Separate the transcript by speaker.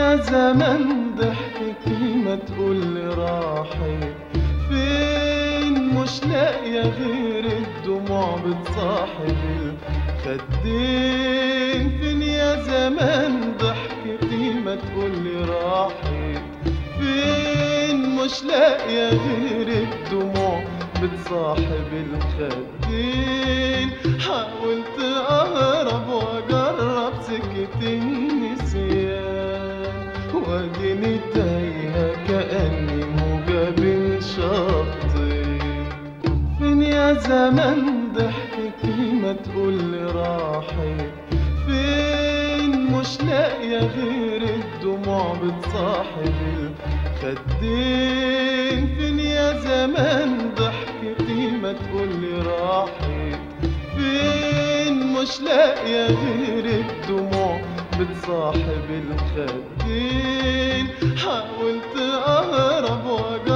Speaker 1: يا زمن ضحكتي ما تقولي راحت فين مش لاقية غير الدموع بتصاحب الخدين فين يا زمان ضحكتي ما تقولي راحت فين مش لاقية غير الدموع بتصاحب الخدين حاولت أهرب وأجرب سكة النسيان وأديني تايهة كأني موجة بين شطين فين يا زمن ضحكتي ما تقولي راحت فين مش لاقية غير الدموع بتصاحب الخدين فين يا زمان ضحكتي ما تقولي راحت فين مش لاقية غير الدموع بتصاحب الخدين حاولت أهرب وأجرب